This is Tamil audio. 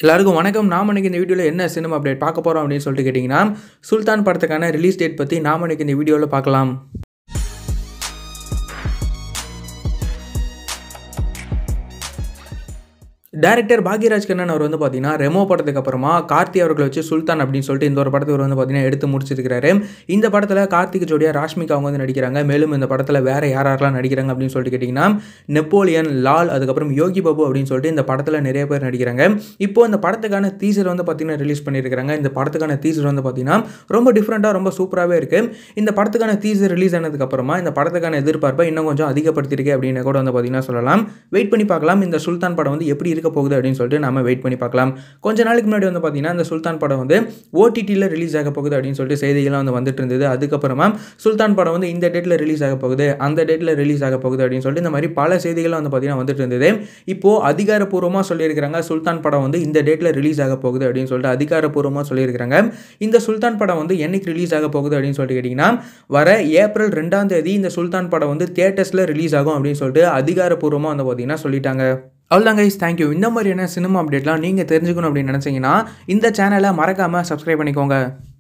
எல்லாருக்கும் வணக்கம் நாம் இன்னைக்கு இந்த வீடியோவில் என்ன சினிமா அப்டேட் பார்க்க போகிறோம் அப்படின்னு சொல்லிட்டு கேட்டிங்கன்னா சுல்தான் படத்துக்கான ரிலீஸ் டேட் பற்றி நாம் இன்னைக்கு இந்த வீடியோவில் பார்க்கலாம் டேரக்டர் பாக்யராஜ் கண்ணன் அவர் வந்து பார்த்தீங்கன்னா ரெமோ படத்துக்கு அப்புறமா கார்த்தி அவர்களை வச்சு சுல்தான் அப்படின்னு சொல்லிட்டு இந்த ஒரு படத்தை இவர் வந்து பார்த்தீங்கன்னா எடுத்து முடிச்சிருக்காரு இந்த படத்தில் கார்த்திக் ஜோடியா ராஷ்மிகா அவங்க வந்து நடிக்கிறாங்க மேலும் இந்த படத்தில் வேற யார் யாரெல்லாம் நடிக்கிறாங்க அப்படின்னு சொல்லிட்டு கேட்டிங்கன்னா நெப்போலியன் லால் அதுக்கப்புறம் யோகி பாபு அப்படின்னு சொல்லிட்டு இந்த படத்தில் நிறைய பேர் நடிக்கிறாங்க இப்போ இந்த படத்துக்கான டீசர் வந்து பார்த்தீங்கன்னா ரிலீஸ் பண்ணியிருக்காங்க இந்த படத்துக்கான டீசர் வந்து பார்த்தீங்கன்னா ரொம்ப டிஃப்ரெண்ட்டாக ரொம்ப சூப்பராகவே இருக்குது இந்த படத்துக்கான டீசர் ரிலீஸ் ஆனதுக்கப்புறமா இந்த படத்துக்கான எதிர்பார்ப்பை இன்னும் கொஞ்சம் அதிகப்படுத்தியிருக்கு அப்படின்னு கூட வந்து பார்த்தீங்கன்னா சொல்லலாம் வெயிட் பண்ணி பார்க்கலாம் இந்த சுல்தான் படம் வந்து எப்படி இருக்க போகுது அப்படின்னு சொல்லிட்டு நம்ம வெயிட் பண்ணி பார்க்கலாம் கொஞ்ச நாளைக்கு முன்னாடி வந்து பார்த்தீங்கன்னா இந்த சுல்தான் படம் வந்து ஓடிடியில் ரிலீஸ் ஆக போகுது அப்படின்னு சொல்லிட்டு செய்திகள்லாம் வந்து வந்துட்டு இருந்தது அதுக்கப்புறமா சுல்தான் படம் வந்து இந்த டேட்டில் ரிலீஸ் ஆக போகுது அந்த டேட்டில் ரிலீஸ் ஆக போகுது அப்படின்னு சொல்லிட்டு இந்த மாதிரி பல செய்திகள் வந்து பார்த்தீங்கன்னா வந்துட்டு இருந்தது இப்போ அதிகாரப்பூர்வமாக சொல்லியிருக்கிறாங்க சுல்தான் படம் வந்து இந்த டேட்டில் ரிலீஸ் ஆக போகுது அப்படின்னு சொல்லிட்டு அதிகாரப்பூர்வமாக சொல்லியிருக்கிறாங்க இந்த சுல்தான் படம் வந்து என்னைக்கு ரிலீஸ் ஆக போகுது அப்படின்னு சொல்லிட்டு கேட்டிங்கன்னா வர ஏப்ரல் ரெண்டாம் தேதி இந்த சுல்தான் படம் வந்து தேட்டர்ஸில் ரிலீஸ் ஆகும் அப்படின்னு சொல்லிட்டு அதிகாரப்பூர்வமாக வந்து பார்த்தீங்கன்னா சொல்லிட்டாங்க அவ்வளோதான் கைஸ் தேங்க்யூ இந்த மாதிரியான சினிமா அப்டேட்லாம் நீங்கள் தெரிஞ்சுக்கணும் அப்படின்னு நினச்சிங்கன்னா இந்த சேனலை மறக்காமல் சப்ஸ்கிரைப் பண்ணிக்கோங்க